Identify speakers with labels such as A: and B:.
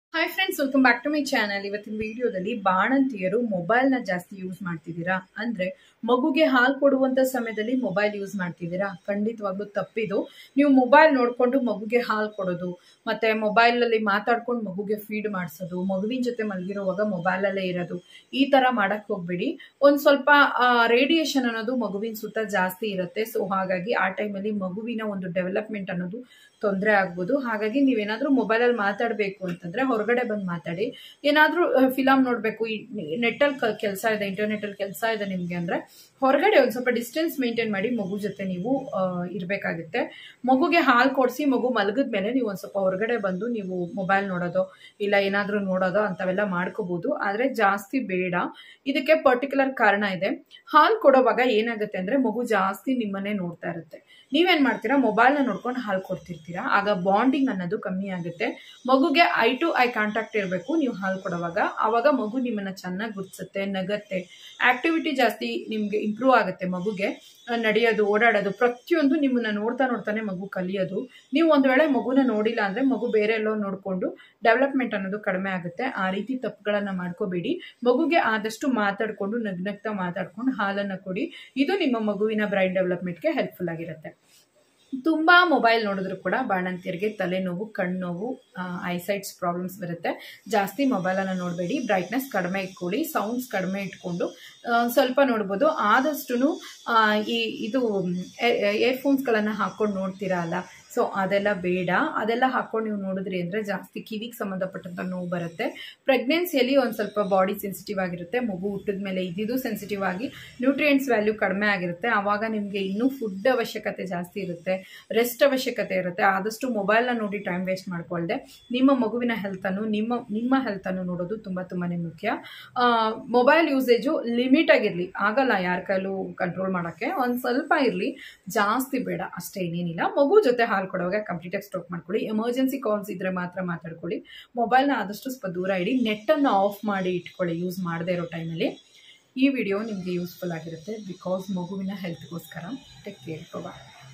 A: hi friends welcome back to my channel ಇವತ್ತಿನ ವಿಡಿಯೋದಲ್ಲಿ ಬಾಣಂತಿಯರು ಮೊಬೈಲ್ನ ಜಾಸ್ತಿ ಯೂಸ್ ಮಾಡ್ತಿದ್ದೀರಾ ಅಂದ್ರೆ ಮಗುಗೆ ಹಾಲು ಕೊಡುವಂತ ಸಮಯದಲ್ಲಿ ಮೊಬೈಲ್ ಯೂಸ್ ಮಾಡ್ತಿದ್ದೀರಾ ಖಂಡಿತವಾಗ್ಲೂ ತಪ್ಪಿದು ನೀವು ಮೊಬೈಲ್ ನೋಡ್ಕೊಂಡು ಮಗುಗೆ ಹಾಲು ಕೊಡೋದು ಮತ್ತೆ ಮೊಬೈಲ್ ಅಲ್ಲಿ ಮಾತಾಡ್ಕೊಂಡು ಮಗುಗೆ ಫೀಡ್ ಮಾಡಿಸೋದು ಮಗುವಿನ ಜೊತೆ ಮಲಗಿರುವಾಗ ಮೊಬೈಲಲ್ಲೇ ಇರೋದು ಈ ತರ ಮಾಡಕ್ ಹೋಗ್ಬೇಡಿ ಒಂದ್ ಸ್ವಲ್ಪ ರೇಡಿಯೇಷನ್ ಅನ್ನೋದು ಮಗುವಿನ ಸುತ್ತ ಜಾಸ್ತಿ ಇರುತ್ತೆ ಸೊ ಹಾಗಾಗಿ ಆ ಟೈಮಲ್ಲಿ ಮಗುವಿನ ಒಂದು ಡೆವಲಪ್ಮೆಂಟ್ ಅನ್ನೋದು ತೊಂದರೆ ಆಗ್ಬೋದು ಹಾಗಾಗಿ ನೀವೇನಾದ್ರೂ ಮೊಬೈಲಲ್ಲಿ ಮಾತಾಡಬೇಕು ಅಂತಂದ್ರೆ ಹೊರಗಡೆ ಬಂದು ಮಾತಾಡಿ ಏನಾದ್ರೂ ಫಿಲಮ್ ನೋಡಬೇಕು ನೆಟ್ಟಲ್ಲಿ ಕೆಲಸ ಇದೆ ಇಂಟರ್ನೆಟಲ್ಲಿ ಕೆಲಸ ಇದೆ ನಿಮಗೆ ಅಂದ್ರೆ ಹೊರಗಡೆ ಒಂದು ಸ್ವಲ್ಪ ಡಿಸ್ಟೆನ್ಸ್ ಮೇಂಟೈನ್ ಮಾಡಿ ಮಗು ಜೊತೆ ನೀವು ಇರಬೇಕಾಗುತ್ತೆ ಮಗುಗೆ ಹಾಲು ಕೊಡಿಸಿ ಮಗು ಮಲಗಿದ ಮೇಲೆ ನೀವು ಒಂದು ಸ್ವಲ್ಪ ಹೊರಗಡೆ ಬಂದು ನೀವು ಮೊಬೈಲ್ ನೋಡೋದು ಇಲ್ಲ ಏನಾದರೂ ನೋಡೋದು ಅಂಥವೆಲ್ಲ ಮಾಡ್ಕೋಬಹುದು ಆದರೆ ಜಾಸ್ತಿ ಬೇಡ ಇದಕ್ಕೆ ಪರ್ಟಿಕ್ಯುಲರ್ ಕಾರಣ ಇದೆ ಹಾಲು ಕೊಡೋವಾಗ ಏನಾಗುತ್ತೆ ಅಂದರೆ ಮಗು ಜಾಸ್ತಿ ನಿಮ್ಮನ್ನೇ ನೋಡ್ತಾ ಇರುತ್ತೆ ನೀವೇನು ಮಾಡ್ತೀರಾ ಮೊಬೈಲ್ನ ನೋಡ್ಕೊಂಡು ಹಾಲು ಕೊಡ್ತಿರ್ತೀರಾ ಆಗ ಬಾಂಡಿಂಗ್ ಅನ್ನೋದು ಕಮ್ಮಿ ಆಗುತ್ತೆ ಮಗುಗೆ ಐ ಟು ಐ ಕಾಂಟ್ಯಾಕ್ಟ್ ಇರಬೇಕು ನೀವು ಹಾಲು ಕೊಡುವಾಗ ಆವಾಗ ಮಗು ನಿಮ್ಮನ್ನ ಚೆನ್ನಾಗಿ ಗುರ್ತಿಸುತ್ತೆ ನಗತ್ತೆ ಆಕ್ಟಿವಿಟಿ ಜಾಸ್ತಿ ನಿಮಗೆ ಇಂಪ್ರೂವ್ ಆಗುತ್ತೆ ಮಗುಗೆ ನಡೆಯೋದು ಓಡಾಡೋದು ಪ್ರತಿಯೊಂದು ನಿಮ್ಮನ್ನ ನೋಡ್ತಾ ನೋಡ್ತಾನೆ ಮಗು ಕಲಿಯೋದು ನೀವು ಒಂದು ವೇಳೆ ಮಗುನ ನೋಡಿಲ್ಲ ಅಂದ್ರೆ ಮಗು ಬೇರೆ ಎಲ್ಲೋ ನೋಡಿಕೊಂಡು ಡೆವಲಪ್ಮೆಂಟ್ ಅನ್ನೋದು ಕಡಿಮೆ ಆಗುತ್ತೆ ಆ ರೀತಿ ತಪ್ಪುಗಳನ್ನ ಮಾಡ್ಕೋಬೇಡಿ ಮಗುಗೆ ಆದಷ್ಟು ಮಾತಾಡ್ಕೊಂಡು ನಗ್ನಗ್ತಾ ಮಾತಾಡ್ಕೊಂಡು ಹಾಲನ್ನು ಕೊಡಿ ಇದು ನಿಮ್ಮ ಮಗುವಿನ ಬ್ರೈನ್ ಡೆವಲಪ್ಮೆಂಟ್ಗೆ ಹೆಲ್ಪ್ಫುಲ್ ಆಗಿರುತ್ತೆ ತುಂಬ ಮೊಬೈಲ್ ನೋಡಿದ್ರು ಕೂಡ ಬಾಣಂತಿಯರಿಗೆ ತಲೆನೋವು ಕಣ್ಣೋವು ಐಸೈಟ್ಸ್ ಪ್ರಾಬ್ಲಮ್ಸ್ ಬರುತ್ತೆ ಜಾಸ್ತಿ ಮೊಬೈಲನ್ನು ನೋಡಬೇಡಿ ಬ್ರೈಟ್ನೆಸ್ ಕಡಿಮೆ ಇಟ್ಕೊಳ್ಳಿ ಸೌಂಡ್ಸ್ ಕಡಿಮೆ ಇಟ್ಕೊಂಡು ಸ್ವಲ್ಪ ನೋಡ್ಬೋದು ಆದಷ್ಟು ಈ ಇದು ಏರ್ಫೋನ್ಸ್ಗಳನ್ನು ಹಾಕ್ಕೊಂಡು ನೋಡ್ತೀರಾ ಅಲ್ಲ ಸೊ ಅದೆಲ್ಲ ಬೇಡ ಅದೆಲ್ಲ ಹಾಕ್ಕೊಂಡು ನೀವು ನೋಡಿದ್ರಿ ಅಂದರೆ ಜಾಸ್ತಿ ಕಿವಿಗೆ ಸಂಬಂಧಪಟ್ಟಂಥ ನೋವು ಬರುತ್ತೆ ಪ್ರೆಗ್ನೆನ್ಸಿಯಲ್ಲಿ ಒಂದು ಸ್ವಲ್ಪ ಬಾಡಿ ಸೆನ್ಸಿಟಿವ್ ಆಗಿರುತ್ತೆ ಮಗು ಹುಟ್ಟಿದ ಮೇಲೆ ಇದ್ದಿದ್ದು ಸೆನ್ಸಿಟಿವ್ ಆಗಿ ನ್ಯೂಟ್ರಿಯೆಂಟ್ಸ್ ವ್ಯಾಲ್ಯೂ ಕಡಿಮೆ ಆಗಿರುತ್ತೆ ಆವಾಗ ನಿಮಗೆ ಇನ್ನೂ ಫುಡ್ ಅವಶ್ಯಕತೆ ಜಾಸ್ತಿ ಇರುತ್ತೆ ರೆಸ್ಟ್ ಅವಶ್ಯಕತೆ ಇರುತ್ತೆ ಆದಷ್ಟು ಮೊಬೈಲ್ನ ನೋಡಿ ಟೈಮ್ ವೇಸ್ಟ್ ಮಾಡ್ಕೊಳ್ದೆ ನಿಮ್ಮ ಮಗುವಿನ ಹೆಲ್ತನ್ನು ನಿಮ್ಮ ನಿಮ್ಮ ಹೆಲ್ತನ್ನು ನೋಡೋದು ತುಂಬ ತುಂಬಾ ಮುಖ್ಯ ಮೊಬೈಲ್ ಯೂಸೇಜು ಲಿಮಿಟ್ ಆಗಿರಲಿ ಆಗಲ್ಲ ಯಾರ ಕೈಲೂ ಕಂಟ್ರೋಲ್ ಮಾಡೋಕ್ಕೆ ಒಂದು ಸ್ವಲ್ಪ ಇರಲಿ ಜಾಸ್ತಿ ಬೇಡ ಅಷ್ಟೇ ಏನೇನಿಲ್ಲ ಮಗು ಜೊತೆ ಹಾಲು ಕೊಡುವಾಗ ಕಂಪ್ಲೀಟಾಗಿ ಸ್ಟಾಪ್ ಮಾಡ್ಕೊಳ್ಳಿ ಎಮರ್ಜೆನ್ಸಿ ಕಾಲ್ಸ್ ಇದ್ರೆ ಮಾತ್ರ ಮಾತಾಡ್ಕೊಳ್ಳಿ ಮೊಬೈಲ್ನ ಆದಷ್ಟು ಸ್ವಲ್ಪ ದೂರ ಇಡಿ ನೆಟ್ಟನ್ನು ಆಫ್ ಮಾಡಿ ಇಟ್ಕೊಳ್ಳಿ ಯೂಸ್ ಮಾಡದೇ ಇರೋ ಟೈಮಲ್ಲಿ ಈ ವಿಡಿಯೋ ನಿಮಗೆ ಯೂಸ್ಫುಲ್ ಆಗಿರುತ್ತೆ ಬಿಕಾಸ್ ಮಗುವಿನ ಹೆಲ್ತ್ಗೋಸ್ಕರ ಟೇಕ್ ಕೇರ್ ಬಾಯ್